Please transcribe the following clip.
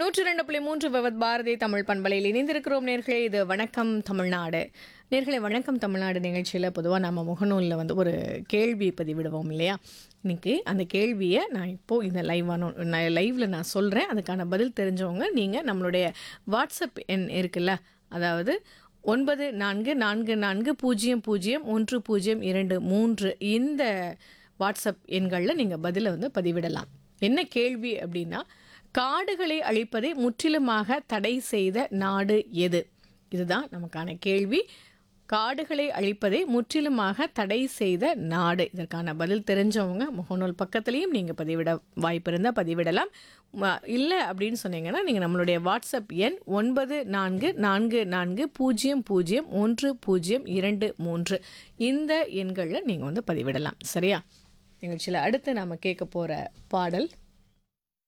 நூற்றி ரெண்டு புள்ளி மூன்று விவத் பாரதி தமிழ் பண்பலையில் இணைந்திருக்கிறோம் நேர்களே இது வணக்கம் தமிழ்நாடு நேர்களே வணக்கம் தமிழ்நாடு நிகழ்ச்சியில் பொதுவாக நம்ம முகநூலில் வந்து ஒரு கேள்வி பதிவிடுவோம் இல்லையா இன்னைக்கு அந்த கேள்வியை நான் இப்போது இந்த லைவான லைவில் நான் சொல்கிறேன் அதுக்கான பதில் தெரிஞ்சவங்க நீங்கள் நம்மளுடைய வாட்ஸ்அப் எண் இருக்குல்ல அதாவது ஒன்பது நான்கு நான்கு நான்கு பூஜ்ஜியம் பூஜ்ஜியம் ஒன்று பூஜ்ஜியம் இரண்டு மூன்று இந்த வாட்ஸ்அப் எண்களில் நீங்கள் பதிலை வந்து பதிவிடலாம் என்ன கேள்வி அப்படின்னா காடுகளை அழிப்பதை முற்றிலுமாக தடை செய்த நாடு எது இதுதான் நமக்கான கேள்வி காடுகளை அழிப்பதை முற்றிலுமாக தடை செய்த நாடு இதற்கான பதில் தெரிஞ்சவங்க முகநூல் பக்கத்துலேயும் நீங்கள் பதிவிட வாய்ப்பு இருந்தால் பதிவிடலாம் ம- இல்லை அப்படின்னு சொன்னீங்கன்னா நீங்கள் நம்மளுடைய வாட்ஸ்அப் எண் ஒன்பது நான்கு நான்கு நான்கு பூஜ்ஜியம் பூஜ்ஜியம் ஒன்று பூஜ்ஜியம் இரண்டு மூன்று இந்த எண்களில் நீங்கள் வந்து பதிவிடலாம் சரியா நிகழ்ச்சியில் அடுத்து நாம் கேட்க போகிற பாடல்